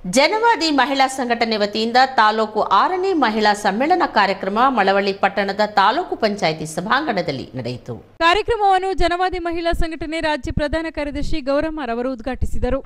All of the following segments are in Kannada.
ಜನವಾದಿ ಮಹಿಳಾ ಸಂಘಟನೆ ವತಿಯಿಂದ ತಾಲೂಕು ಆರನೇ ಮಹಿಳಾ ಸಮ್ಮೇಳನ ಕಾರ್ಯಕ್ರಮ ಮಳವಳ್ಳಿ ಪಟ್ಟಣದ ತಾಲೂಕು ಪಂಚಾಯಿತಿ ಸಭಾಂಗಣದಲ್ಲಿ ನಡೆಯಿತು ಕಾರ್ಯಕ್ರಮವನ್ನು ಜನವಾದಿ ಮಹಿಳಾ ಸಂಘಟನೆ ರಾಜ್ಯ ಪ್ರಧಾನ ಕಾರ್ಯದರ್ಶಿ ಗೌರಮ್ಮರವರು ಉದ್ಘಾಟಿಸಿದರು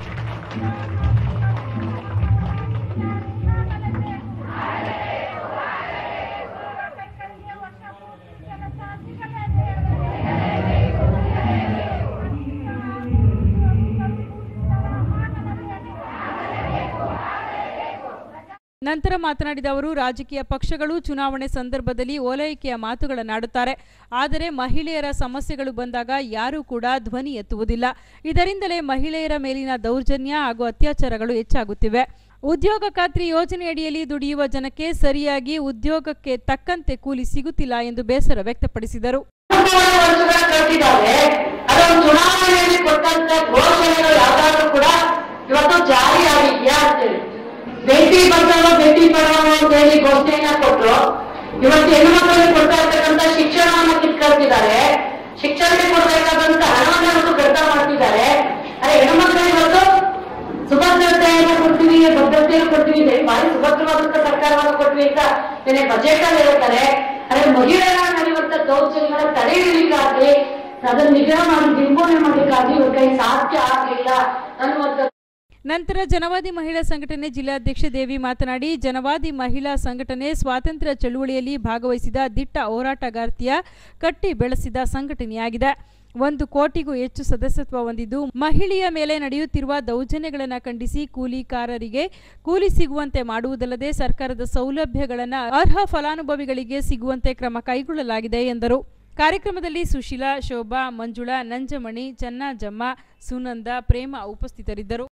ನಂತರ ಮಾತನಾಡಿದ ಅವರು ರಾಜಕೀಯ ಪಕ್ಷಗಳು ಚುನಾವಣೆ ಸಂದರ್ಭದಲ್ಲಿ ಓಲೈಕೆಯ ಮಾತುಗಳನ್ನಾಡುತ್ತಾರೆ ಆದರೆ ಮಹಿಳೆಯರ ಸಮಸ್ಯೆಗಳು ಬಂದಾಗ ಯಾರೂ ಕೂಡ ಧ್ವನಿ ಎತ್ತುವುದಿಲ್ಲ ಇದರಿಂದಲೇ ಮಹಿಳೆಯರ ಮೇಲಿನ ದೌರ್ಜನ್ಯ ಹಾಗೂ ಅತ್ಯಾಚಾರಗಳು ಹೆಚ್ಚಾಗುತ್ತಿವೆ ಉದ್ಯೋಗ ಖಾತ್ರಿ ಯೋಜನೆಯಡಿಯಲ್ಲಿ ದುಡಿಯುವ ಜನಕ್ಕೆ ಸರಿಯಾಗಿ ಉದ್ಯೋಗಕ್ಕೆ ತಕ್ಕಂತೆ ಕೂಲಿ ಸಿಗುತ್ತಿಲ್ಲ ಎಂದು ಬೇಸರ ವ್ಯಕ್ತಪಡಿಸಿದರು ಹದಿನೇಳು ವರ್ಷಗಳ ಕಟ್ಟಿದ್ದಾರೆ ಅದೊಂದು ಚುನಾವಣೆಯಲ್ಲಿ ಕೊಟ್ಟಂತ ಘೋಷಣೆಗಳು ಯಾವ್ದಾದ್ರು ಕೂಡ ಇವತ್ತು ಜಾರಿ ಆಗಿದ್ಯಾ ಅಂತೇಳಿ ಬೇಟಿ ಬಚಾವೋ ಬೇಟಿ ಪಡಾವೋ ಅಂತ ಹೇಳಿ ಘೋಷಣೆಯನ್ನ ಕೊಟ್ಟರು ಇವತ್ತು ಹೆಣ್ಣುಮಕ್ಕಳಿಗೆ ಕೊಡ್ತಾ ಇರ್ತಕ್ಕಂಥ ಶಿಕ್ಷಣವನ್ನ ಕಿತ್ಕೊಳ್ತಿದ್ದಾರೆ ಶಿಕ್ಷಣಕ್ಕೆ ಕೊಡಬೇಕಾದಂತ ಹಣವನ್ನ ಇವತ್ತು ಕಡಿತ ಮಾಡ್ತಿದ್ದಾರೆ ಅದೇ ಹೆಣ್ಣುಮಕ್ಕಳಿಗೆ ಇವತ್ತು ಸುಭದ್ರತೆಯನ್ನು ಕೊಡ್ತೀವಿ ಭದ್ರತೆಯನ್ನು ಕೊಡ್ತೀವಿ ಅಂತ ಹೇಳಿ ಭಾರಿ ಸುಭದ್ರವಾದಂತ ಸರ್ಕಾರವನ್ನು ಕೊಡ್ತೀವಿ ಅಂತ ನೆನೆ ಬಜೆಟ್ ಅಲ್ಲಿ ಹೇಳ್ತಾರೆ ಅದೇ ಮಹಿಳೆಯರ ನಡೆಯುವಂತ ದೌರ್ಜನ್ಯಗಳ ತಡೆ ಹಿಡಿಲಿಕ್ಕಾಗ್ಲಿ ಅದನ್ನ ನಿಗ್ರಹ ಮಾಡಿ ನಿರ್ಮೂಲನೆ ಮಾಡ್ಲಿಕ್ಕಾಗ್ಲಿ ಇವ್ರ ಕೈ ಸಾಧ್ಯ ಆಗ್ಲಿಲ್ಲ ಅನ್ನುವಂಥ ನಂತರ ಜನವಾದಿ ಮಹಿಳಾ ಸಂಘಟನೆ ಜಿಲ್ಲಾಧ್ಯಕ್ಷೆ ದೇವಿ ಮಾತನಾಡಿ ಜನವಾದಿ ಮಹಿಳಾ ಸಂಘಟನೆ ಸ್ವಾತಂತ್ರ್ಯ ಚಳುವಳಿಯಲ್ಲಿ ಭಾಗವಹಿಸಿದ ದಿಟ್ಟ ಹೋರಾಟಗಾರ್ತಿಯ ಕಟ್ಟಿ ಬೆಳೆಸಿದ ಸಂಘಟನೆಯಾಗಿದೆ ಒಂದು ಕೋಟಿಗೂ ಹೆಚ್ಚು ಸದಸ್ಯತ್ವ ಹೊಂದಿದ್ದು ಮಹಿಳೆಯ ಮೇಲೆ ನಡೆಯುತ್ತಿರುವ ದೌರ್ಜನ್ಯಗಳನ್ನು ಖಂಡಿಸಿ ಕೂಲಿಕಾರರಿಗೆ ಕೂಲಿ ಸಿಗುವಂತೆ ಮಾಡುವುದಲ್ಲದೆ ಸರ್ಕಾರದ ಸೌಲಭ್ಯಗಳನ್ನು ಅರ್ಹ ಫಲಾನುಭವಿಗಳಿಗೆ ಸಿಗುವಂತೆ ಕ್ರಮ ಕೈಗೊಳ್ಳಲಾಗಿದೆ ಎಂದರು ಕಾರ್ಯಕ್ರಮದಲ್ಲಿ ಸುಶೀಲಾ ಶೋಭಾ ಮಂಜುಳಾ ನಂಜಮಣಿ ಚನ್ನಾಜಮ್ಮ ಸುನಂದ ಪ್ರೇಮ ಉಪಸ್ಥಿತರಿದ್ದರು